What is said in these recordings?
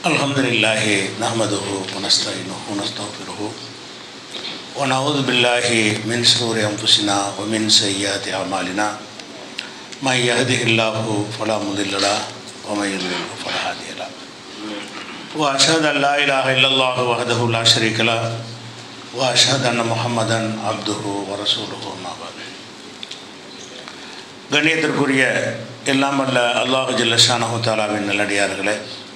الحمد لله نحمده ونستعينه ونستغفره ونعوذ بالله من شرور أنفسنا ومن سيئات أعمالنا من يهده الله فلا مضل له ومن يضلل فلا هادي له وأشهد أن لا إله إلا الله وحده لا شريك له وأشهد أن محمدا عبده ورسوله أما بعد கண்ணியத்திற்குரிய எல்லாம் வல்ல அல்லாஹு ஜல்லஷானஹு தாலாவின் நல்லடியார்களே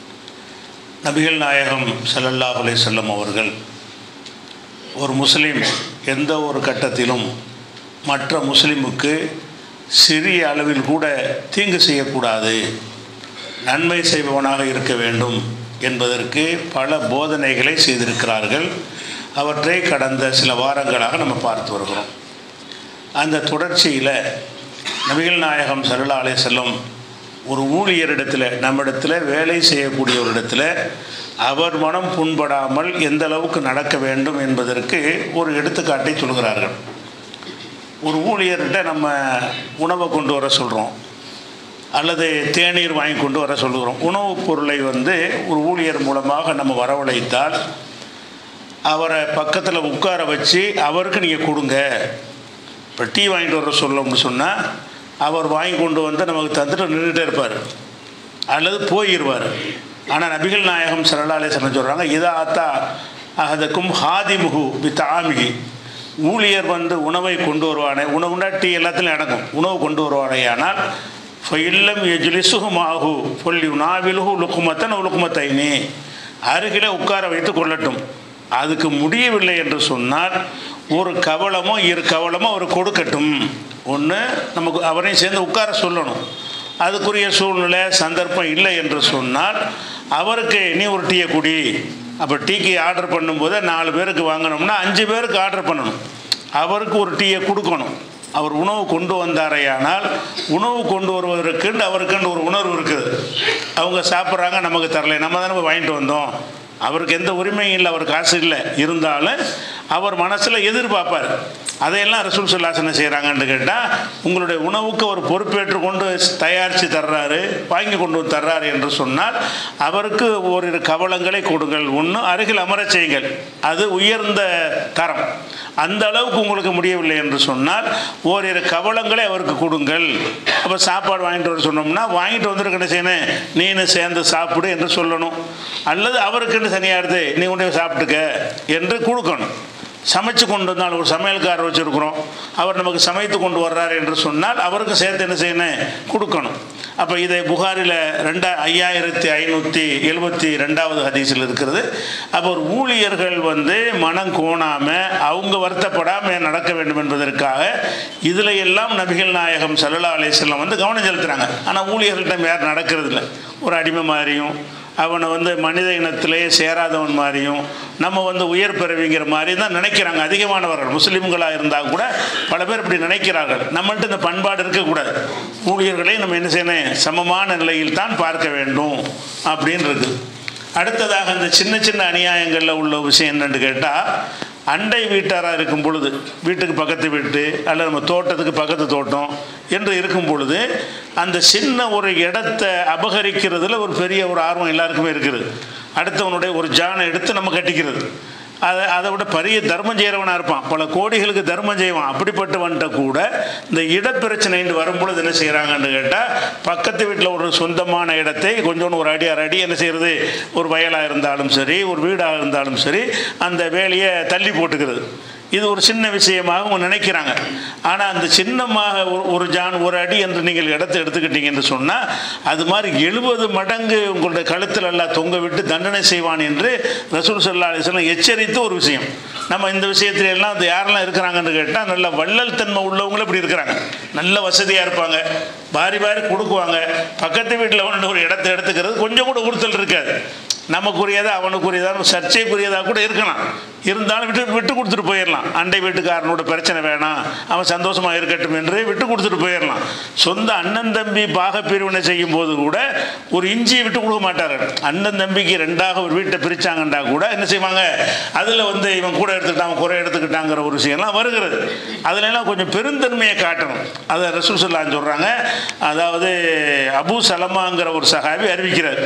நபிகள் நாயகம் ஸல்லல்லாஹு அலைஹி வஸல்லம் அவர்கள் ஒரு முஸ்லீம் எந்த ஒரு கட்டத்திலும் மற்ற முஸ்லீமுக்கு சிறிய அளவில் கூட தீங்கு செய்யக்கூடாது நன்மை செய்பவனாக இருக்க வேண்டும் என்பதற்கு பல போதனைகளை செய்திருக்கிறார்கள் அவற்றை கடந்த சில வாரங்களாக நம்ம பார்த்து வருகிறோம் அந்த தொடர்ச்சியில் நபிகள் நாயகம் சல்லா அலே செல்லம் ஒரு ஊழியரிடத்தில் நம்மிடத்தில் வேலை செய்யக்கூடிய ஒரு இடத்துல அவர் மனம் புண்படாமல் எந்த அளவுக்கு நடக்க வேண்டும் என்பதற்கு ஒரு எடுத்துக்காட்டை சொல்கிறார்கள் ஒரு ஊழியர்கிட்ட நம்ம உணவை கொண்டு வர சொல்கிறோம் அல்லது தேநீர் வாங்கி கொண்டு வர சொல்லுகிறோம் உணவுப் பொருளை வந்து ஒரு ஊழியர் மூலமாக நம்ம வரவழைத்தால் அவரை பக்கத்தில் உட்கார வச்சு அவருக்கு நீங்கள் கொடுங்க இப்போ டீ வாங்கிட்டு வர சொல்லணும்னு சொன்னால் அவர் வாங்கி கொண்டு வந்து நமக்கு தந்துட்டு நின்றுட்டே இருப்பார் அல்லது போயிடுவார் ஆனால் நபிகள் நாயகம் சரளாலே சொன்ன சொல்கிறாங்க இதா ஆத்தா அகதக்கும் ஹாதிமுகு வித் ஆமிகி ஊழியர் வந்து உணவை கொண்டு வருவானே உணவுண்டா டீ எல்லாத்துலையும் அடங்கும் உணவு கொண்டு வருவானே ஆனால் ஃபைல்லம் எஜ்லிசுகுமாகு பொல்லி நாவிலுகு லுக்குமத்தன் உலுக்குமத்தைனி அருகிலே உட்கார வைத்து கொள்ளட்டும் அதுக்கு முடியவில்லை என்று சொன்னால் ஒரு கவலமோ இரு கவலமோ அவர் கொடுக்கட்டும் ஒன்று நமக்கு அவரையும் சேர்ந்து உட்கார சொல்லணும் அதுக்குரிய சூழ்நிலை சந்தர்ப்பம் இல்லை என்று சொன்னால் அவருக்கு நீ ஒரு டீயை குடி அப்போ டீக்கு ஆர்டர் பண்ணும்போது நாலு பேருக்கு வாங்கினோம்னா அஞ்சு பேருக்கு ஆர்டர் பண்ணணும் அவருக்கு ஒரு டீயை கொடுக்கணும் அவர் உணவு கொண்டு வந்தாரையானால் உணவு கொண்டு வருவதற்குண்டு அவருக்குன்னு ஒரு உணர்வு இருக்குது அவங்க சாப்பிட்றாங்க நமக்கு தரல நம்ம தானே வாங்கிட்டு வந்தோம் அவருக்கு எந்த உரிமையும் இல்லை அவர் காசு இல்லை இருந்தாலும் அவர் மனசில் எதிர்பார்ப்பார் அதையெல்லாம் ரசூல் சுல்லாசனை செய்கிறாங்கன்னு கேட்டால் உங்களுடைய உணவுக்கு ஒரு பொறுப்பேற்று கொண்டு தயாரித்து தர்றாரு வாங்கி கொண்டு வந்து தர்றாரு என்று சொன்னால் அவருக்கு ஓரிரு கவலங்களை கொடுங்கள் ஒன்று அருகில் அமரச் செய்யுங்கள் அது உயர்ந்த தரம் அந்த அளவுக்கு உங்களுக்கு முடியவில்லை என்று சொன்னால் ஓரிரு கவலங்களை அவருக்கு கொடுங்கள் அப்போ சாப்பாடு வாங்கிட்டு வர சொன்னோம்னா வாங்கிட்டு வந்துருக்க என்ன செய்யணும் நீனு சேர்ந்து சாப்பிடு என்று சொல்லணும் அல்லது அவருக்குன்னு தனியாக எடுத்து நீ கொண்டு சாப்பிட்டுக்க என்று கொடுக்கணும் சமைச்சு கொண்டு வந்தால் ஒரு சமையல்காரர் வச்சுருக்குறோம் அவர் நமக்கு சமைத்து கொண்டு வர்றார் என்று சொன்னால் அவருக்கு சேர்த்து என்ன செய்யணும் கொடுக்கணும் அப்போ இதை புகாரில் ரெண்டா ஐயாயிரத்தி ஐநூற்றி எழுபத்தி ரெண்டாவது ஹதீஸில் இருக்கிறது அப்போ ஒரு ஊழியர்கள் வந்து மனம் கோணாமல் அவங்க வருத்தப்படாமல் நடக்க வேண்டும் என்பதற்காக இதில் எல்லாம் நபிகள் நாயகம் சல்லா அலிஸ்லாம் வந்து கவனம் செலுத்துகிறாங்க ஆனால் ஊழியர்கள்ட்ட யாரும் நடக்கிறது இல்லை ஒரு அடிமை மாதிரியும் அவனை வந்து மனித இனத்திலே சேராதவன் மாதிரியும் நம்ம வந்து உயர் பிறவிங்கிற மாதிரி தான் நினைக்கிறாங்க அதிகமானவர்கள் முஸ்லீம்களாக இருந்தால் கூட பல பேர் இப்படி நினைக்கிறார்கள் நம்மள்ட்ட இந்த பண்பாடு இருக்கக்கூடாது ஊழியர்களை நம்ம என்ன செய்யணும் சமமான நிலையில் தான் பார்க்க வேண்டும் அப்படின்னு இருக்குது அடுத்ததாக இந்த சின்ன சின்ன அநியாயங்களில் உள்ள விஷயம் என்னென்னு கேட்டால் அண்டை வீட்டாராக இருக்கும் பொழுது வீட்டுக்கு பக்கத்து வீட்டு அல்லது நம்ம தோட்டத்துக்கு பக்கத்து தோட்டம் என்று இருக்கும் பொழுது அந்த சின்ன ஒரு இடத்தை அபகரிக்கிறதுல ஒரு பெரிய ஒரு ஆர்வம் எல்லாருக்குமே இருக்குது அடுத்தவனுடைய ஒரு ஜானை எடுத்து நம்ம கட்டிக்கிறது அதை அதை விட பெரிய தர்மம் செய்கிறவனாக இருப்பான் பல கோடிகளுக்கு தர்மம் செய்வான் அப்படிப்பட்டவன்கிட்ட கூட இந்த இடப்பிரச்சனைன்னு வரும்பொழுது என்ன செய்கிறாங்கன்னு கேட்டால் பக்கத்து வீட்டில் ஒரு சொந்தமான இடத்தை கொஞ்சோண்டு ஒரு அடி அரை அடி என்ன செய்கிறது ஒரு வயலாக இருந்தாலும் சரி ஒரு வீடாக இருந்தாலும் சரி அந்த வேலையை தள்ளி போட்டுக்கிறது இது ஒரு சின்ன விஷயமாக அவங்க நினைக்கிறாங்க ஆனால் அந்த சின்னமாக ஒரு ஜான் ஒரு அடி என்று நீங்கள் இடத்தை எடுத்துக்கிட்டீங்க என்று சொன்னால் அது மாதிரி எழுபது மடங்கு உங்களுடைய கழுத்தில் எல்லாம் தொங்க விட்டு தண்டனை செய்வான் என்று ரசூல் சல்லா அலிஸ்லாம் எச்சரித்த ஒரு விஷயம் நம்ம இந்த விஷயத்துல எல்லாம் அது யாரெல்லாம் இருக்கிறாங்கன்னு கேட்டால் நல்ல வள்ளல் தன்மை உள்ளவங்களும் இப்படி இருக்கிறாங்க நல்ல வசதியாக இருப்பாங்க பாரி பாரி கொடுக்குவாங்க பக்கத்து வீட்டில் ஒன்று ஒரு இடத்த எடுத்துக்கிறது கொஞ்சம் கூட உறுத்தல் இருக்காது நமக்குரியதா அவனுக்குரியதாக சர்ச்சைக்குரியதாக கூட இருக்கலாம் இருந்தாலும் விட்டு விட்டு கொடுத்துட்டு போயிடலாம் அண்டை வீட்டுக்காரனோட பிரச்சனை வேணாம் அவன் சந்தோஷமாக இருக்கட்டும் என்று விட்டு கொடுத்துட்டு போயிடலாம் சொந்த அண்ணன் தம்பி பாக பிரிவினை செய்யும் போது கூட ஒரு இஞ்சியை விட்டு கொடுக்க மாட்டார்கள் அண்ணன் தம்பிக்கு ரெண்டாக ஒரு வீட்டை பிரித்தாங்கண்டா கூட என்ன செய்வாங்க அதில் வந்து இவன் கூட எடுத்துக்கிட்டான் குறை எடுத்துக்கிட்டாங்கிற ஒரு விஷயம்லாம் வருகிறது அதுலலாம் கொஞ்சம் பெருந்தன்மையை காட்டணும் அதை ரசூல் சொல்லான்னு சொல்கிறாங்க அதாவது அபு சலமாங்கிற ஒரு சஹாபி அறிவிக்கிறார்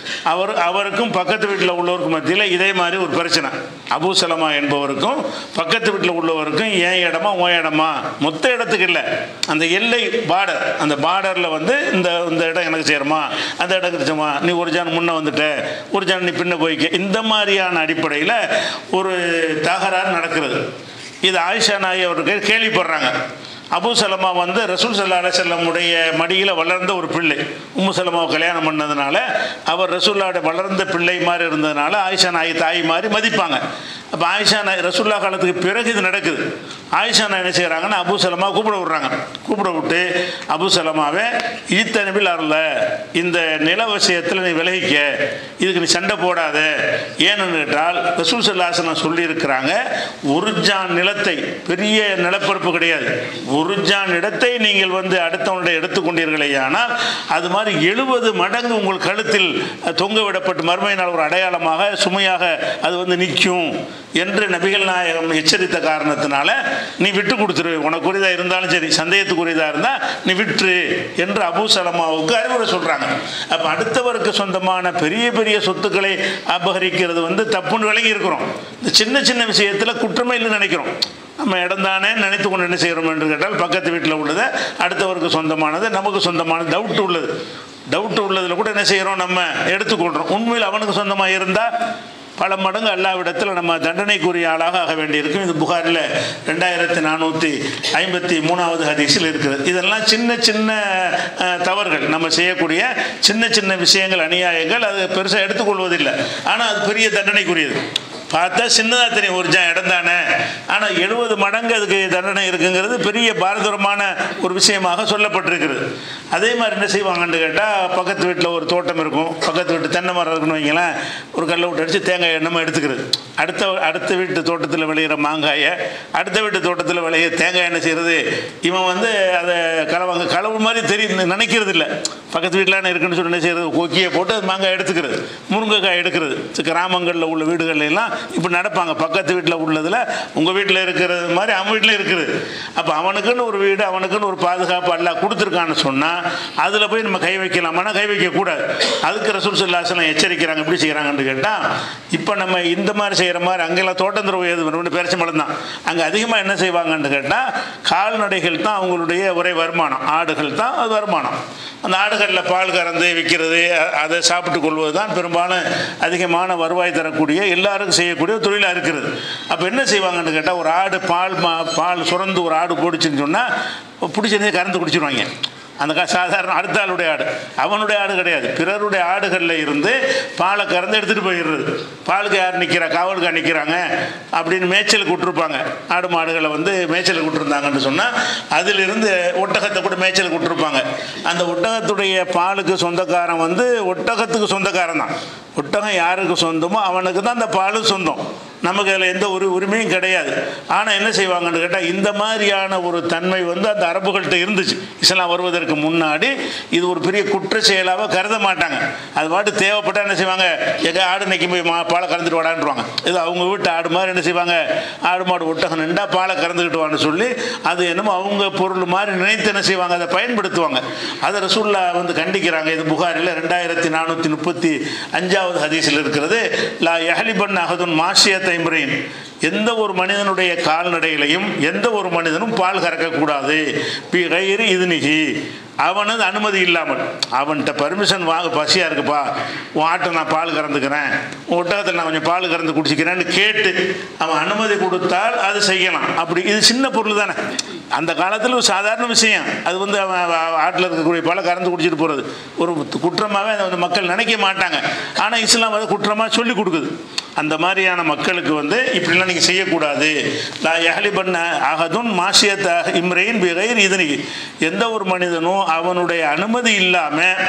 அவர் அவருக்கும் பக்கத்து வீட்டில் உள்ளவருக்கும் மத்தியில் இதே மாதிரி ஒரு பிரச்சனை அபூ சலமா என்பவருக்கும் பக்கத்து வீட்டில் உள்ளவருக்கும் ஏன் இடமா உன் இடமா மொத்த இடத்துக்கு இல்லை அந்த எல்லை பார்டர் அந்த பார்டரில் வந்து இந்த இந்த இடம் எனக்கு சேருமா அந்த இடம் கிடைச்சுமா நீ ஒரு ஜான் முன்ன வந்துட்ட ஒரு ஜான் நீ பின்ன போய்க்க இந்த மாதிரியான அடிப்படையில் ஒரு தகராறு நடக்கிறது இது ஆயிஷா நாய் அவருக்கு கேள்விப்படுறாங்க அபு சலமா வந்து ரசூல் சல்லா அலுவலமுடைய மடியில் வளர்ந்த ஒரு பிள்ளை உம்மு சலமாவை கல்யாணம் பண்ணதுனால அவர் ரசூல்லாவோட வளர்ந்த பிள்ளை மாதிரி இருந்ததுனால ஆயிஷா நாய் தாய் மாதிரி மதிப்பாங்க அப்போ ஆயிஷா நாய் ரசூல்லா காலத்துக்கு பிறகு இது நடக்குது ஆயிஷா நாய் என்ன செய்கிறாங்கன்னா அபு சலமா கூப்பிட விடுறாங்க கூப்பிட விட்டு அபு சலமாவே ஈத்தனவில் அருள இந்த நில விஷயத்தில் நீ விலகிக்க இதுக்கு நீ சண்டை போடாத ஏன்னு கேட்டால் ரசூல் சல்லாசனம் சொல்லியிருக்கிறாங்க ஒரு ஜான் நிலத்தை பெரிய நிலப்பரப்பு கிடையாது ஒரு ஜான் இடத்தை நீங்கள் வந்து அடுத்தவனுடைய எடுத்துக்கொண்டீர்களே ஆனால் அது மாதிரி எழுபது மடங்கு உங்கள் கழுத்தில் தொங்க விடப்பட்டு மறுமையினால் ஒரு அடையாளமாக சுமையாக அது வந்து நிற்கும் என்று நபிகள் நாயகம் எச்சரித்த காரணத்தினால நீ விட்டு கொடுத்துரு உனக்குரியதாக இருந்தாலும் சரி சந்தேகத்துக்குரியதாக இருந்தால் நீ விட்டுரு என்று அபூ சலமாவுக்கு அறிவுரை சொல்கிறாங்க அப்போ அடுத்தவருக்கு சொந்தமான பெரிய பெரிய சொத்துக்களை அபகரிக்கிறது வந்து தப்புன்னு விளங்கி இருக்கிறோம் இந்த சின்ன சின்ன விஷயத்தில் குற்றமே இல்லைன்னு நினைக்கிறோம் நம்ம இடம் தானே நினைத்து கொண்டு என்ன செய்கிறோம் என்று கேட்டால் பக்கத்து வீட்டில் உள்ளது அடுத்தவருக்கு சொந்தமானது நமக்கு சொந்தமானது டவுட் உள்ளது டவுட் உள்ளதில் கூட என்ன செய்கிறோம் நம்ம எடுத்துக்கொள்கிறோம் உண்மையில் அவனுக்கு சொந்தமாக இருந்தால் பல மடங்கு அல்லாவிடத்தில் நம்ம தண்டனைக்குரிய ஆளாக ஆக வேண்டியிருக்கும் இது புகாரில் ரெண்டாயிரத்தி நானூற்றி ஐம்பத்தி மூணாவது ஹதீஸில் இருக்குது இதெல்லாம் சின்ன சின்ன அஹ், தவறுகள் நம்ம செய்யக்கூடிய சின்ன சின்ன விஷயங்கள் அநியாயங்கள் அது பெருசாக எடுத்துக்கொள்வதில்லை ஆனால் அது பெரிய தண்டனைக்குரியது பார்த்தா சின்னதாக தெரியும் ஒரு ஜா இடம் தானே ஆனால் எழுபது மடங்கு அதுக்கு தண்டனை இருக்குங்கிறது பெரிய பாரதூரமான ஒரு விஷயமாக சொல்லப்பட்டிருக்கிறது அதே மாதிரி என்ன செய்வாங்கன்னு கேட்டால் பக்கத்து வீட்டில் ஒரு தோட்டம் இருக்கும் பக்கத்து வீட்டு தென்னை மரம் இருக்குன்னு வைங்களேன் ஒரு கல்லை விட்டு அடித்து தேங்காய் எண்ணமாக எடுத்துக்கிறது அடுத்த அடுத்த வீட்டு தோட்டத்தில் விளையிற மாங்காயை அடுத்த வீட்டு தோட்டத்தில் விளைய தேங்காய் எண்ணெய் செய்கிறது இவன் வந்து அதை கலவாங்க களவு மாதிரி தெரியும் நினைக்கிறது இல்லை பக்கத்து வீட்டில் இருக்குன்னு சொல்லி என்ன செய்கிறது கொக்கியை போட்டு அது மாங்காய் எடுத்துக்கிறது முருங்கைக்காய் எடுக்கிறது கிராமங்களில் உள்ள வீடுகள்ல எல்லாம் இப்படி நடப்பாங்க பக்கத்து வீட்டில் உள்ளதில் உங்கள் வீட்டில் இருக்கிறது மாதிரி அவன் வீட்டில் இருக்குது அப்போ அவனுக்குன்னு ஒரு வீடு அவனுக்குன்னு ஒரு பாதுகாப்பு எல்லாம் கொடுத்துருக்கான்னு சொன்னால் அதில் போய் நம்ம கை வைக்கலாமான்னா கை வைக்கக்கூடாது அதுக்கு ரசூல் சொல்லாசனம் எச்சரிக்கிறாங்க எப்படி செய்கிறாங்கன்னு கேட்டால் இப்போ நம்ம இந்த மாதிரி செய்கிற மாதிரி அங்கெல்லாம் தோட்டந்துறவு ஏது பேரிச்சம்பழம் தான் அங்கே அதிகமாக என்ன செய்வாங்கன்னு கேட்டால் கால்நடைகள் தான் அவங்களுடைய ஒரே வருமானம் ஆடுகள் தான் அது வருமானம் அந்த ஆடுகளில் பால் கறந்து விற்கிறது அ- அதை சாப்பிட்டு கொள்வது தான் பெரும்பாலும் அதிகமான வருவாய் தரக்கூடிய எல்லாருக்கும் செய்யக்கூடிய ஒரு தொழிலாக இருக்கிறது அப்போ என்ன செய்வாங்கன்னு கேட்டால் ஒரு ஆடு பால் மா பால் சுரந்து ஒரு ஆடு போடுச்சுன்னு சொன்னால் பிடிச்சதே கறந்து குடிச்சிருவாங்க அந்த கா சாதாரண அடுத்த ஆளுடைய ஆடு அவனுடைய ஆடு கிடையாது பிறருடைய ஆடுகளில் இருந்து பாலை கறந்து எடுத்துகிட்டு போயிடுறது பாலுக்கு யார் நிற்கிறா காவலுக்கு நிற்கிறாங்க அப்படின்னு மேய்ச்சலுக்கு விட்டுருப்பாங்க ஆடு மாடுகளை வந்து மேய்ச்சலுக்கு விட்டுருந்தாங்கன்னு சொன்னால் அதிலிருந்து ஒட்டகத்தை கூட மேய்ச்சலுக்கு விட்டுருப்பாங்க அந்த ஒட்டகத்துடைய பாலுக்கு சொந்தக்காரன் வந்து ஒட்டகத்துக்கு சொந்தக்காரன் தான் ஒட்டகம் யாருக்கு சொந்தமோ அவனுக்கு தான் அந்த பாலும் சொந்தம் நமக்கு அதில் எந்த ஒரு உரிமையும் கிடையாது ஆனால் என்ன செய்வாங்கன்னு கேட்டால் இந்த மாதிரியான ஒரு தன்மை வந்து அந்த அரபுகள்கிட்ட இருந்துச்சு இஸ்லாம் வருவதற்கு முன்னாடி இது ஒரு பெரிய குற்ற செயலாக கருத மாட்டாங்க அது பாட்டு தேவைப்பட்டால் என்ன செய்வாங்க எங்கே ஆடு நிற்கும் போய் மா பாலை கறந்துட்டு வாடான்றாங்க இது அவங்க வீட்டு ஆடு மாதிரி என்ன செய்வாங்க ஆடு மாடு ஒட்டகம் நின்றா பாலை கறந்துக்கிட்டு வான்னு சொல்லி அது என்னமோ அவங்க பொருள் மாதிரி நினைத்து என்ன செய்வாங்க அதை பயன்படுத்துவாங்க அதை ரசூல்லா வந்து கண்டிக்கிறாங்க இது புகாரில் ரெண்டாயிரத்தி நானூற்றி முப்பத்தி அஞ்சாவது ஹதீஸில் இருக்கிறது லா யஹலிபன் அகதுன் மாஷியத் ஐம்பரேன் எந்த ஒரு மனிதனுடைய கால்நடையிலையும் எந்த ஒரு மனிதனும் பால் கறக்கக்கூடாது பி கயிறு இதுனிகி அவனது அனுமதி இல்லாமல் அவன்கிட்ட பர்மிஷன் வாங்க பசியாக இருக்குப்பா உன் ஆட்டை நான் பால் கறந்துக்கிறேன் உன் ஒட்டகத்தில் நான் கொஞ்சம் பால் கறந்து குடிச்சிக்கிறேன்னு கேட்டு அவன் அனுமதி கொடுத்தால் அது செய்யலாம் அப்படி இது சின்ன பொருள் தானே அந்த காலத்தில் ஒரு சாதாரண விஷயம் அது வந்து அவன் அவன் ஆட்டில் இருக்கக்கூடிய பாலை கறந்து குடிச்சிட்டு போகிறது ஒரு குற்றமாகவே அதை வந்து மக்கள் நினைக்க மாட்டாங்க ஆனால் இஸ்லாம் அதை குற்றமாக சொல்லி கொடுக்குது அந்த மாதிரியான மக்களுக்கு வந்து இப்படிலாம் நீங்கள் செய்யக்கூடாது லா யஹலி பண்ண அகதுன் மாசியத் இம்ரையின் பிகைர் இதனி எந்த ஒரு மனிதனும் அவனுடைய அனுமதி இல்லாமல்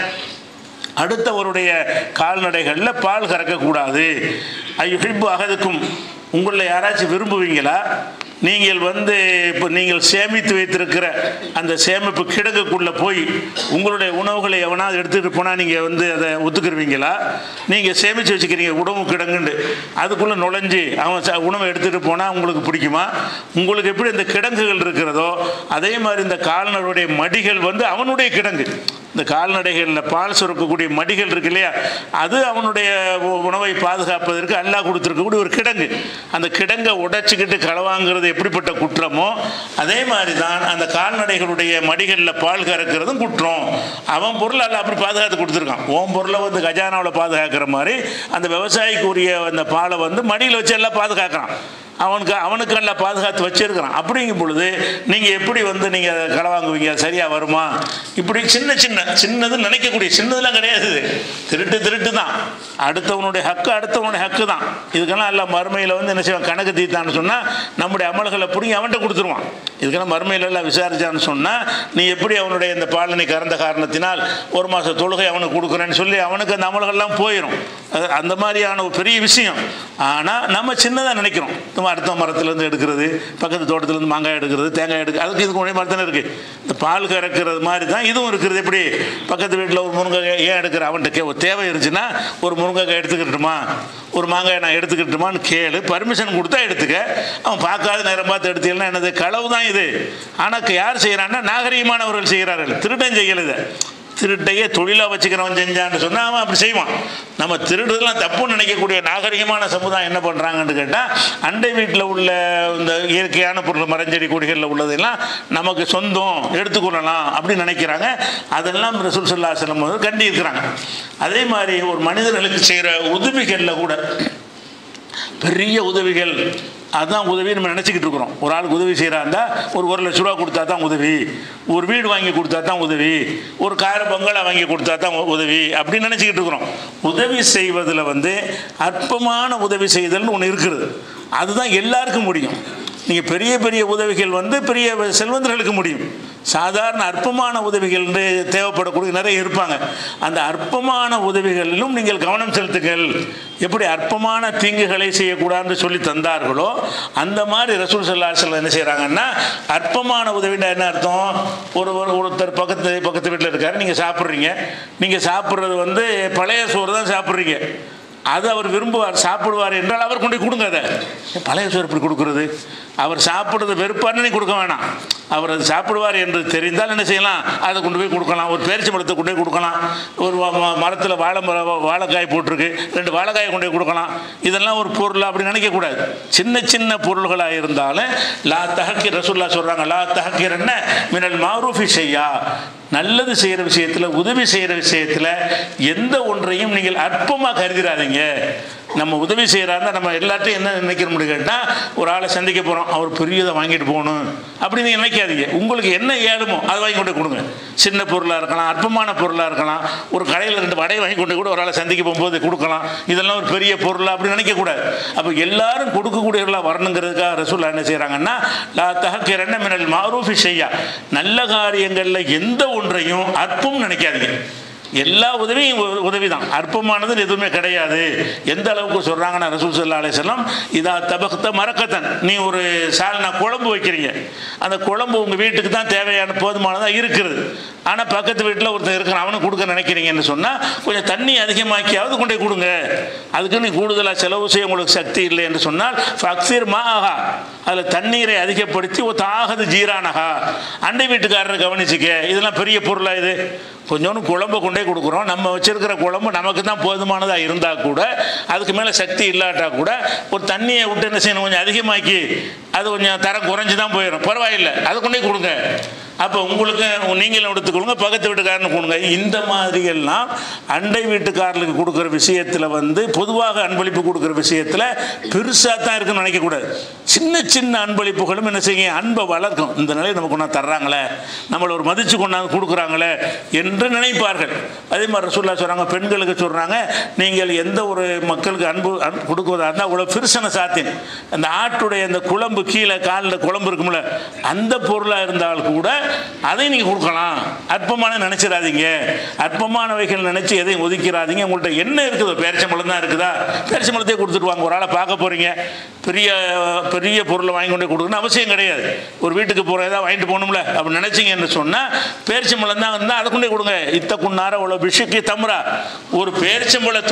அடுத்தவருடைய கால்நடைகளில் பால் கறக்கக்கூடாது ஐயுஹிப்பு அகதுக்கும் உங்களில் யாராச்சும் விரும்புவீங்களா நீங்கள் வந்து இப்போ நீங்கள் சேமித்து வைத்திருக்கிற அந்த சேமிப்பு கிடங்குக்குள்ளே போய் உங்களுடைய உணவுகளை எவனாவது எடுத்துகிட்டு போனால் நீங்கள் வந்து அதை ஒத்துக்கிருவீங்களா நீங்கள் சேமித்து வச்சுக்கிறீங்க உணவு கிடங்குண்டு அதுக்குள்ளே நுழைஞ்சு அவன் ச- உணவை எடுத்துகிட்டு போனால் உங்களுக்கு பிடிக்குமா உங்களுக்கு எப்படி இந்த கிடங்குகள் இருக்கிறதோ அதே மாதிரி இந்த கால்நடையுடைய மடிகள் வந்து அவனுடைய கிடங்கு இந்த கால்நடைகளில் பால் சுரக்கக்கூடிய மடிகள் இருக்கு இல்லையா அது அவனுடைய உ- உணவை பாதுகாப்பதற்கு அல்லாஹ் கொடுத்துருக்கக்கூடிய ஒரு கிடங்கு அந்த கிடங்கை உடைச்சிக்கிட்டு களவாங்கிறது எப்படிப்பட்ட குற்றமோ அதே மாதிரி தான் அந்த கால்நடைகளுடைய மடிகளில் பால் கறக்கிறதும் குற்றம் அவன் பொருள் அல்ல அப்படி பாதுகாத்து கொடுத்துருக்கான் உன் பொருளை வந்து கஜானாவில் பாதுகாக்கிற மாதிரி அந்த விவசாயிக்கு உரிய அந்த பாலை வந்து மடியில் வச்சு எல்லாம் பாதுகாக்கிறான் அவனுக்கு அவனுக்கு எல்லாம் பாதுகாத்து வச்சிருக்கிறான் அப்படிங்கும் பொழுது நீங்கள் எப்படி வந்து நீங்கள் அதை களவாங்குவீங்க அது சரியாக வருமா இப்படி சின்ன சின்ன சின்னது நினைக்கக்கூடிய சின்னதெல்லாம் கிடையாது இது. திருட்டு திருட்டு தான் அடுத்தவனுடைய ஹக்கு அடுத்தவனுடைய ஹக்கு தான் இதுக்கெல்லாம் எல்லாம் மறுமையில் வந்து என்ன செய்வான் கணக்கு தீத்தான்னு சொன்னால் நம்முடைய அமல்களை பிடிங்கி அவன்கிட்ட கொடுத்துருவான் இதுக்கெல்லாம் மறுமையில எல்லாம் விசாரிச்சான்னு சொன்னால் நீ எப்படி அவனுடைய இந்த பாலனை கறந்த காரணத்தினால் ஒரு மாத தொழுகை அவனுக்கு கொடுக்குறேன்னு சொல்லி அவனுக்கு அந்த அமல்கள்லாம் போயிடும் அது அந்த மாதிரியான ஒரு பெரிய விஷயம் ஆனால் நம்ம சின்னதாக நினைக்கிறோம் நம்ம அடுத்த மரத்துலேருந்து எடுக்கிறது பக்கத்து தோட்டத்துலேருந்து மாங்காய் எடுக்கிறது தேங்காய் எடுக்க அதுக்கு இதுக்கு ஒரே மாதிரி தானே இருக்குது இந்த பால் கறக்கிறது மாதிரி தான் இதுவும் இருக்கிறது எப்படி பக்கத்து வீட்டில் ஒரு முருங்கைக்காய் ஏன் எடுக்கிற அவன்கிட்ட கே ஒரு தேவை இருந்துச்சுன்னா ஒரு முருங்கைக்காய் எடுத்துக்கிட்டுமா ஒரு மாங்காய் நான் எடுத்துக்கிட்டுமான்னு கேளு பர்மிஷன் கொடுத்தா எடுத்துக்க அவன் பார்க்காத நேரம் பார்த்து எடுத்தீங்கன்னா என்னது களவு தான் இது ஆனால் யார் செய்கிறான்னா நாகரிகமானவர்கள் செய்கிறார்கள் திருடன் செய்யல இதை திருட்டையே தொழிலாக வச்சுக்கிறவன் செஞ்சான்னு சொன்னால் அவன் அப்படி செய்வான் நம்ம திருடுதெல்லாம் தப்புன்னு நினைக்கக்கூடிய நாகரிகமான சமுதாயம் என்ன பண்ணுறாங்கன்னு கேட்டால் அண்டை வீட்டில் உள்ள இந்த இயற்கையான பொருள் மரஞ்செடி கொடிகளில் உள்ளதெல்லாம் நமக்கு சொந்தம் எடுத்துக்கொள்ளலாம் அப்படின்னு நினைக்கிறாங்க அதெல்லாம் ரசூல் சல்லா செல்லம் வந்து கண்டியிருக்கிறாங்க அதே மாதிரி ஒரு மனிதர்களுக்கு செய்கிற உதவிகளில் கூட பெரிய உதவிகள் அதுதான் உதவி நம்ம நினச்சிக்கிட்டு இருக்கிறோம் ஒரு ஆளுக்கு உதவி செய்கிறாந்தா ஒரு ஒரு லட்ச ரூபா கொடுத்தா தான் உதவி ஒரு வீடு வாங்கி கொடுத்தா தான் உதவி ஒரு கார பங்களா வாங்கி கொடுத்தா தான் உ- உதவி அப்படின்னு நினச்சிக்கிட்டு இருக்கிறோம் உதவி செய்வதில் வந்து அற்பமான உதவி செய்தல்னு ஒன்று இருக்குது அதுதான் எல்லாருக்கும் முடியும் நீங்கள் பெரிய பெரிய உதவிகள் வந்து பெரிய செல்வந்தர்களுக்கு முடியும் சாதாரண அற்பமான உதவிகள் என்று தேவைப்படக்கூடிய நிறைய இருப்பாங்க அந்த அற்பமான உதவிகளிலும் நீங்கள் கவனம் செலுத்துங்கள் எப்படி அற்பமான தீங்குகளை செய்யக்கூடாதுன்னு சொல்லி தந்தார்களோ அந்த மாதிரி ரசூல் சல்லா அலுவலம் என்ன செய்கிறாங்கன்னா அற்பமான உதவினா என்ன அர்த்தம் ஒரு ஒரு ஒருத்தர் பக்கத்து பக்கத்து வீட்டில் இருக்காரு நீங்கள் சாப்பிட்றீங்க நீங்கள் சாப்பிட்றது வந்து பழைய சோறு தான் சாப்பிட்றீங்க அது அவர் விரும்புவார் சாப்பிடுவார் என்றால் அவர் கொண்டு போய் கொடுங்க அதை ஏன் பழைய சோறு இப்படி கொடுக்குறது அவர் சாப்பிட்றது வெறுப்பார்னு நீ கொடுக்க வேணாம் அவர் அது சாப்பிடுவார் என்று தெரிந்தால் என்ன செய்யலாம் அதை கொண்டு போய் கொடுக்கலாம் ஒரு பேரிச்சி மரத்தை கொண்டு போய் கொடுக்கலாம் ஒரு மரத்தில் வாழை மரம் வாழைக்காய் போட்டிருக்கு ரெண்டு வாழைக்காயை கொண்டு போய் கொடுக்கலாம் இதெல்லாம் ஒரு பொருள் அப்படி நினைக்கக்கூடாது சின்ன சின்ன பொருள்களாக இருந்தாலும் லா தஹக்கி ரசூல்லா சொல்கிறாங்க லா தஹக்கீர் என்ன மினல் மாரூஃபி செய்யா நல்லது செய்கிற விஷயத்தில் உதவி செய்கிற விஷயத்தில் எந்த ஒன்றையும் நீங்கள் அற்பமாக கருதிடாதீங்க நம்ம உதவி செய்கிறாருந்தா நம்ம எல்லாத்தையும் என்ன நினைக்கிறோம்னு கேட்டால் ஒரு ஆளை சந்திக்க போகிறோம் அவர் பெரியதை வாங்கிட்டு போகணும் அப்படி நீங்கள் நினைக்காதீங்க உங்களுக்கு என்ன ஏழுமோ அதை வாங்கி கொண்டு போய் கொடுங்க சின்ன பொருளாக இருக்கலாம் அற்பமான பொருளாக இருக்கலாம் ஒரு கடையில் ரெண்டு வடையை வாங்கி கொண்டு கூட ஒரு ஆளை சந்திக்க போகும்போது கொடுக்கலாம் இதெல்லாம் ஒரு பெரிய பொருளாக அப்படி நினைக்கக்கூடாது அப்போ எல்லாரும் கொடுக்கக்கூடியவர்களாக வரணுங்கிறதுக்காக ரசூல்லா என்ன செய்கிறாங்கன்னா லா தஹக்கிரன்ன மினல் மாரூஃபி செய்யா நல்ல காரியங்களில் எந்த ஒன்றையும் அற்பம் நினைக்காதீங்க எல்லா உதவியும் உ- உதவி தான் அற்பமானது எதுவுமே கிடையாது எந்த அளவுக்கு சொல்கிறாங்கன்னா ரசூல் சல்லா அலிஸ்லாம் இதா தபக்த மரக்கத்தன் நீ ஒரு சால்னா குழம்பு வைக்கிறீங்க அந்த குழம்பு உங்கள் வீட்டுக்கு தான் தேவையான போதுமானதாக இருக்குது ஆனால் பக்கத்து வீட்டில் ஒருத்தர் இருக்கிறான் அவனுக்கு கொடுக்க நினைக்கிறீங்கன்னு சொன்னால் கொஞ்சம் தண்ணி அதிகமாக்கியாவது கொண்டு போய் கொடுங்க அதுக்கு நீ கூடுதலாக செலவு செய்ய உங்களுக்கு சக்தி இல்லை என்று சொன்னால் ஃபக்சீர் மா ஆகா அதில் தண்ணீரை அதிகப்படுத்தி ஒரு தாகது ஜீரானகா அண்டை வீட்டுக்காரரை கவனிச்சுக்க இதெல்லாம் பெரிய பொருளா இது கொஞ்சோண்டு குழம்பு கொண்டே கொடுக்குறோம் நம்ம வச்சிருக்கிற குழம்பு நமக்கு தான் போதுமானதாக இருந்தால் கூட அதுக்கு மேலே சக்தி இல்லாட்டா கூட ஒரு தண்ணியை விட்டு என்ன செய்யணும் கொஞ்சம் அதிகமாக்கி அது கொஞ்சம் தரம் குறைஞ்சி தான் போயிடும் பரவாயில்லை அதை கொண்டே கொடுங்க அப்போ உங்களுக்கு நீங்களும் எடுத்துக்கொள்ளுங்க பக்கத்து வீட்டுக்காரனு கொடுங்க இந்த மாதிரி எல்லாம் அண்டை வீட்டுக்காரர்களுக்கு கொடுக்குற விஷயத்தில் வந்து பொதுவாக அன்பளிப்பு கொடுக்குற விஷயத்தில் பெருசாக தான் இருக்குன்னு நினைக்கக்கூடாது சின்ன சின்ன அன்பளிப்புகளும் என்ன செய்யும் அன்பை வளர்க்கும் இந்த நிலையை நமக்கு கொண்டாந்து தர்றாங்களே நம்மளை ஒரு மதித்து கொண்டாந்து கொடுக்குறாங்களே என்று நினைப்பார்கள் அதே மாதிரி ரசூல்லா சொல்கிறாங்க பெண்களுக்கு சொல்கிறாங்க நீங்கள் எந்த ஒரு மக்களுக்கு அன்பு அன்பு கொடுக்குவதா இருந்தால் அவ்வளோ பிரிசன சாத்தின் அந்த ஆட்டுடைய அந்த குழம்பு கீழே காலில் குழம்பு இருக்கும்ல அந்த பொருளாக இருந்தால் கூட அதை நீங்கள் கொடுக்கலாம் அற்பமான நினச்சிடாதீங்க அற்பமானவைகள் நினச்சி எதையும் ஒதுக்கிறாதீங்க உங்கள்கிட்ட என்ன இருக்குது பேரிச்சம்பழம் தான் இருக்குதா பேரிச்சம்பழத்தையே கொடுத்துட்டு வாங்க ஒரு ஆளை பார்க்க போகிறீங்க பெரிய பெரிய பொருளை வாங்கி கொண்டு போய் கொடுக்கணும்னு அவசியம் கிடையாது ஒரு வீட்டுக்கு போகிற ஏதாவது வாங்கிட்டு போகணும்ல அப்படி நினச்சிங்கன்னு சொன்னால் பேரிச்சம்பழம் தான் இருந்தால் அதை கொண்டே கொடுங்க இத்த குன்னார அவ்வளோ பிஷுக்கு தம்ரா ஒரு பேரிச்சம்பழ துண்டை கொடுத்து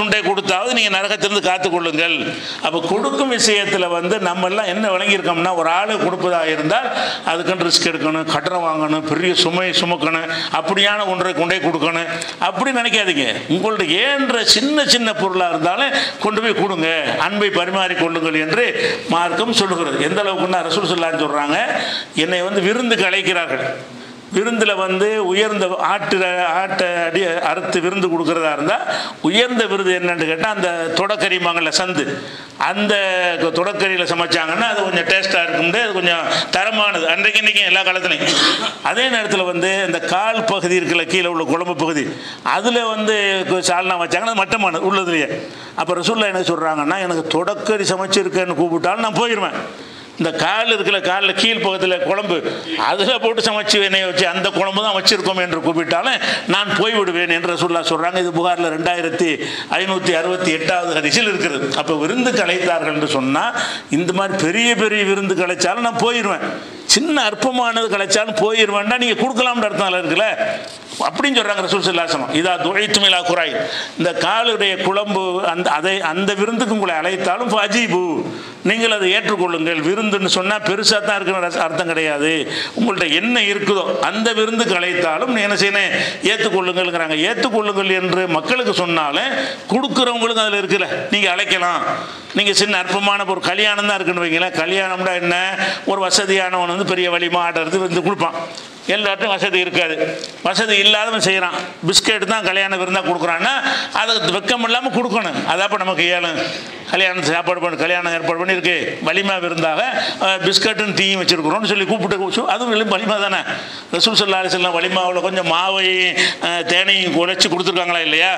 கொடுத்தாவது நீங்கள் நரகத்திலிருந்து காத்துக்கொள்ளுங்கள் அப்போ கொடுக்கும் விஷயத்தில் வந்து நம்ம எல்லாம் என்ன விளங்கியிருக்கோம்னா ஒரு ஆள் கொடுப்பதாக இருந்தால் அதுக்குன்னு ரிஸ்க் எடுக்கணும் கட்டணம் வாங்கணும் பெரிய சுமை சுமக்கணும் அப்படியான ஒன்றை கொண்டே கொடுக்கணும் அப்படி நினைக்காதீங்க உங்கள்ட்ட ஏன்ற சின்ன சின்ன பொருளாக இருந்தாலும் கொண்டு போய் கொடுங்க அன்பை பரிமாறிக் கொள்ளுங்கள் என்று மார்க்கம் சொல்லுகிறது எந்த அளவுக்குன்னா ரசூல் சொல்லான்னு சொல்கிறாங்க என்னை வந்து விருந்துக்கு அழைக்கிறார்கள் விருந்தில் வந்து உயர்ந்த ஆட்டு ஆட்டை அடி அறுத்து விருந்து கொடுக்குறதா இருந்தால் உயர்ந்த விருது என்னன்னு கேட்டால் அந்த தொடக்கரிமாங்கல்ல சந்து அந்த தொடக்கரியில் சமைச்சாங்கன்னா அது கொஞ்சம் டேஸ்ட்டாக இருக்கும்னு அது கொஞ்சம் தரமானது அன்றைக்கு இன்றைக்கி எல்லா காலத்துலையும் அதே நேரத்தில் வந்து இந்த கால் பகுதி இருக்குல்ல கீழே உள்ள குழம்பு பகுதி அதில் வந்து சால்னா வச்சாங்கன்னா அது மட்டமானது உள்ளதுலையே அப்போ ரசூல்லா என்ன சொல்கிறாங்கன்னா எனக்கு தொடக்கரி சமைச்சிருக்கேன்னு கூப்பிட்டாலும் நான் போயிடுவேன் இந்த கால் இருக்கிற காலில் கீழ் பக்கத்தில் குழம்பு அதில் போட்டு சமைச்சு எண்ணெயை வச்சு அந்த குழம்பு தான் வச்சிருக்கோம் என்று கூப்பிட்டாலும் நான் போய்விடுவேன் என்று சொல்லா சொல்கிறாங்க இது புகாரில் ரெண்டாயிரத்தி ஐநூற்றி அறுபத்தி எட்டாவது ஹரிசில் இருக்கிறது அப்போ விருந்துக்கு அழைத்தார்கள் என்று சொன்னால் இந்த மாதிரி பெரிய பெரிய விருந்து கலைச்சாலும் நான் போயிடுவேன் சின்ன அற்பமானது கலைச்சாலும் போயிடுவேன்டா நீங்கள் கொடுக்கலாம்னு அர்த்தம் அதில் இருக்குல்ல அப்படின்னு சொல்கிறாங்க ரசூல் சல்லாசனம் இதா துழைத்துமிலா குராய் இந்த காலுடைய குழம்பு அந்த அதை அந்த விருந்துக்கு உங்களை அழைத்தாலும் அஜீபு நீங்கள் அதை ஏற்றுக்கொள்ளுங்கள் விருந்துன்னு சொன்னால் பெருசாக தான் இருக்குன்னு அர்த்தம் கிடையாது உங்கள்கிட்ட என்ன இருக்குதோ அந்த விருந்துக்கு அழைத்தாலும் நீ என்ன செய்யணும் ஏற்றுக்கொள்ளுங்கள்ங்கிறாங்க ஏற்றுக்கொள்ளுங்கள் என்று மக்களுக்கு சொன்னாலும் கொடுக்குறவங்களுக்கு அதில் இருக்குல்ல நீங்கள் அழைக்கலாம் நீங்கள் சின்ன அற்பமான ஒரு கல்யாணம் தான் இருக்குன்னு வைங்களேன் கல்யாணம்னா என்ன ஒரு வசதியானவன் வந்து பெரிய வலிமா ஆடுறது வந்து கொடுப்பான் எல்லார்ட்டும் வசதி இருக்காது வசதி இல்லாதவன் செய்கிறான் பிஸ்கெட் தான் கல்யாண விருந்தாக கொடுக்குறான்னா அதை வெக்கம் இல்லாமல் கொடுக்கணும் அதாப்போ நமக்கு ஏழும் கல்யாணம் சாப்பாடு பண்ணி கல்யாணம் ஏற்பாடு பண்ணியிருக்கு வலிமா விருந்தாக அஹ், பிஸ்கட்டும் டீயும் வச்சுருக்குறோம்னு சொல்லி கூப்பிட்டு அதுவும் வெறும் வலிமா தானே ரசூல் சல்லா அலிஸ்லாம் வலிமாவில் கொஞ்சம் மாவையும் அஹ், தேனையும் குழைச்சி கொடுத்துருக்காங்களா இல்லையா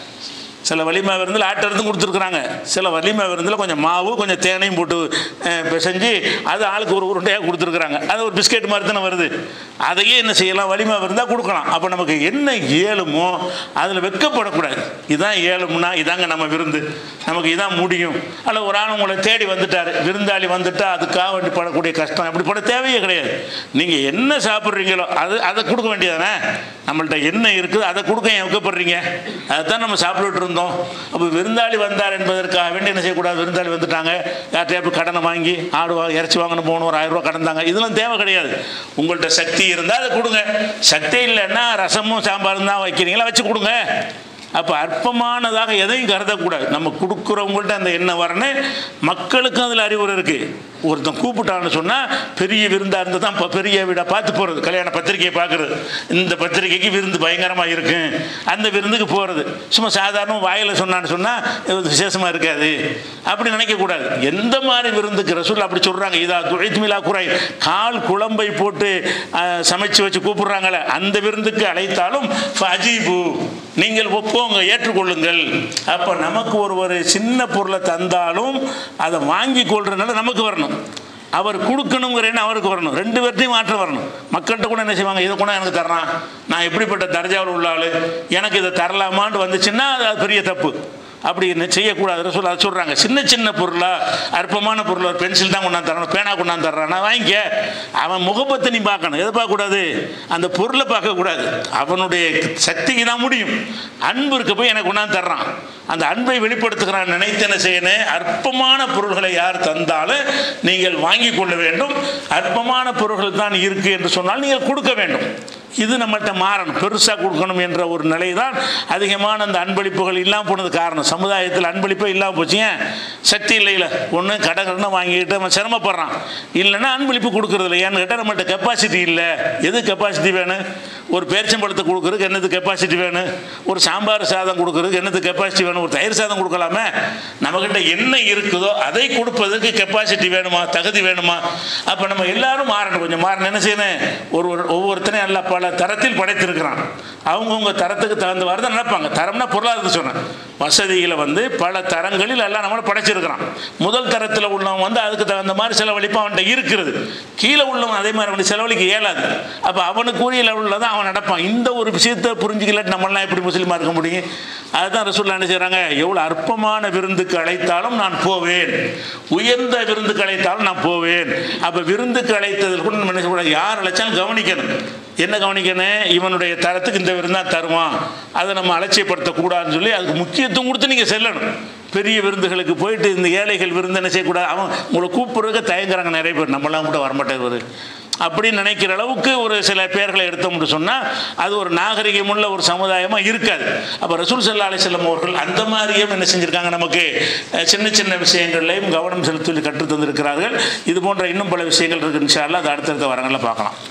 சில வலிமா விருந்தில் ஆட்டருந்து கொடுத்துருக்குறாங்க சில வலிமா விருந்தில் கொஞ்சம் மாவு கொஞ்சம் தேனையும் போட்டு அஹ், பிசைஞ்சு அது ஆளுக்கு ஒரு உருண்டையாக கொடுத்துருக்குறாங்க அது ஒரு பிஸ்கெட் மாதிரி தானே வருது அதையே என்ன செய்யலாம் வலிமா விருந்தால் கொடுக்கலாம் அப்போ நமக்கு என்ன ஏழுமோ அதில் வெக்கப்படக்கூடாது இதான் ஏழும்னா இதாங்க நம்ம விருந்து நமக்கு இதான் முடியும் அல்ல ஒரு ஆள் உங்களை தேடி வந்துட்டார் விருந்தாளி வந்துட்டா அதுக்காக வேண்டி படக்கூடிய கஷ்டம் அப்படி பட தேவையே கிடையாது நீங்கள் என்ன சாப்பிட்றீங்களோ அது அதை கொடுக்க வேண்டியதானே நம்மள்ட்ட என்ன இருக்குது அதை கொடுக்க ஏன் வைக்கப்படுறீங்க அதுதான் நம்ம சாப்பிட்டுட்டு இருந்தோம் அப்போ விருந்தாளி வந்தார் என்பதற்காக வேண்டி என்ன செய்யக்கூடாது விருந்தாளி வந்துட்டாங்க யார்கிட்டயா போய் கடனை வாங்கி ஆடு வா- இறைச்சி வாங்கணும் போகணும் ஒரு ஆயிரம் ரூபா கடன் தாங்க இதெல்லாம் தேவை கிடையாது உங்கள்கிட்ட சக்தி இருந்தால் அதை கொடுங்க சக்தி இல்லைன்னா ரசமும் சாம்பாரும் தான் வைக்கிறீங்களா வச்சு கொடுங்க அப்போ அற்பமானதாக எதையும் கருதக்கூடாது நம்ம கொடுக்குறவங்கள்ட்ட அந்த எண்ணம் வரணும் மக்களுக்கும் அதில் அறிவுரை இருக்குது ஒருத்தன் கூப்பிட்டான்னு சொன்னால் பெரிய விருந்தாக இருந்து தான் இப்போ பெரிய வீடாக பார்த்து போகிறது கல்யாண பத்திரிக்கையை பார்க்குறது இந்த பத்திரிக்கைக்கு விருந்து பயங்கரமாக இருக்கும் அந்த விருந்துக்கு போகிறது சும்மா சாதாரண வாயில் சொன்னான்னு சொன்னால் இது விசேஷமாக இருக்காது அப்படி நினைக்கக்கூடாது எந்த மாதிரி விருந்துக்கு ரசூல் அப்படி சொல்கிறாங்க இதா துழைத்துமிலா குறை கால் குழம்பை போட்டு அஹ், சமைச்சு வச்சு கூப்பிடுறாங்களே அந்த விருந்துக்கு அழைத்தாலும் அஜீபு நீங்கள் ஒப்போங்க ஏற்றுக்கொள்ளுங்கள் அப்போ நமக்கு ஒரு ஒரு சின்ன பொருளை தந்தாலும் அதை வாங்கி கொள்றதுனால நமக்கு வரணும் அவர் கொடுக்கணுங்கிற எண்ணம் அவருக்கு வரணும் ரெண்டு பேர்ட்டையும் மாற்றம் வரணும் மக்கள்கிட்ட கூட என்ன செய்வாங்க இதை கூட எனக்கு தர்றான் நான் எப்படிப்பட்ட தர்ஜாவில் உள்ள ஆள் எனக்கு இதை தரலாமான்னு வந்துச்சுன்னா அது அது பெரிய தப்பு அப்படி என்ன செய்யக்கூடாது சொல்ல அதை சொல்கிறாங்க சின்ன சின்ன பொருளா அற்பமான பொருள் ஒரு பென்சில் தான் கொண்டாந்து தரணும் பேனா கொண்டாந்து தர்றான் நான் வாங்கிக்க அவன் முகப்பத்தை நீ பார்க்கணும் எதை பார்க்கக்கூடாது அந்த பொருளை பார்க்கக்கூடாது அவனுடைய சக்திக்கு தான் முடியும் அன்பு இருக்க போய் எனக்கு கொண்டாந்து தர்றான் அந்த அன்பை வெளிப்படுத்துகிறான் நினைத்து என்ன செய்யணும் அற்பமான பொருள்களை யார் தந்தாலும் நீங்கள் வாங்கி கொள்ள வேண்டும் அற்பமான பொருள்கள் தான் இருக்கு என்று சொன்னால் நீங்கள் கொடுக்க வேண்டும் இது நம்மகிட்ட மாறணும் பெருசாக கொடுக்கணும் என்ற ஒரு நிலை தான் அதிகமான அந்த அன்பளிப்புகள் இல்லாமல் போனது காரணம் சமுதாயத்தில் அன்பளிப்பே இல்லாமல் போச்சு ஏன் சக்தி இல்லையில ஒன்று கடகடனை வாங்கிட்டு அவன் சிரமப்படுறான் இல்லைன்னா அன்பளிப்பு கொடுக்கறது இல்லை ஏன்னு கேட்டால் நம்மள்ட்ட கெப்பாசிட்டி இல்லை எது கெப்பாசிட்டி வேணும் ஒரு பேரிச்சம்பழத்தை கொடுக்கறதுக்கு என்னது கெப்பாசிட்டி வேணும் ஒரு சாம்பார் சாதம் கொடுக்கறதுக்கு என்னது கெப்பாசிட்டி வேணும் ஒரு தயிர் சாதம் கொடுக்கலாமே நம்மக்கிட்ட என்ன இருக்குதோ அதை கொடுப்பதற்கு கெப்பாசிட்டி வேணுமா தகுதி வேணுமா அப்போ நம்ம எல்லாரும் மாறணும் கொஞ்சம் மாறணும் என்ன செய்யணும் ஒரு ஒரு ஒவ்வொருத்தனையும் நல்லா பல தரத்தில் படைத்திருக்கிறான் அவங்கவுங்க தரத்துக்கு தகுந்தவாறு தான் நடப்பாங்க தரம்னா பொருளாதாரத்தை சொன்னேன் வசதிகளை வந்து பல தரங்களில் எல்லாம் நம்மளை படைச்சிருக்கிறான் முதல் தரத்தில் உள்ளவன் வந்து அதுக்கு தகுந்த மாதிரி செலவழிப்பு அவன்கிட்ட இருக்கிறது கீழே உள்ளவன் அதே மாதிரி அவனுக்கு செலவழிக்க இயலாது அப்போ அவனுக்குரிய லெவலில் தான் அவன் நடப்பான் இந்த ஒரு விஷயத்தை புரிஞ்சுக்கலாட்டி நம்மளாம் எப்படி முஸ்லீமாக இருக்க முடியும் அதுதான் ரசூல்லா என்ன செய்கிறாங்க எவ்வளோ அற்பமான விருந்துக்கு அழைத்தாலும் நான் போவேன் உயர்ந்த விருந்துக்கு அழைத்தாலும் நான் போவேன் அப்போ விருந்துக்கு அழைத்ததில் கூட நம்ம என்ன செய்யக்கூடாது யார் அழைச்சாலும் கவனிக்கணும் என்ன கவனிக்கணும் இவனுடைய தரத்துக்கு இந்த விருந்தா தருவான் அதை நம்ம அலட்சியப்படுத்தக்கூடாதுன்னு சொல்லி அதுக்கு முக்கியத்துவம் கொடுத்து நீங்கள் செல்லணும் பெரிய விருந்துகளுக்கு போயிட்டு இந்த ஏழைகள் விருந்து என்ன செய்யக்கூடாது அவன் உங்களை கூப்பிட்றதுக்கு தயங்குறாங்க நிறைய பேர் நம்மளாம் கூட வரமாட்டேன் இவர் அப்படின்னு நினைக்கிற அளவுக்கு ஒரு சில பேர்களை எடுத்தோம்னு சொன்னால் அது ஒரு நாகரிகமுள்ள ஒரு சமுதாயமாக இருக்காது அப்போ ரசூல் சல்லா அலிசல்லம் அவர்கள் அந்த மாதிரியும் என்ன செஞ்சுருக்காங்க நமக்கு அஹ், சின்ன சின்ன விஷயங்கள்லையும் கவனம் செலுத்தி கற்றுத் தந்திருக்கிறார்கள் இது போன்ற இன்னும் பல விஷயங்கள் இருக்கு இன்ஷா அல்லாஹ் அது அடுத்தடுத்த வரங்களில் பார்க்கலாம்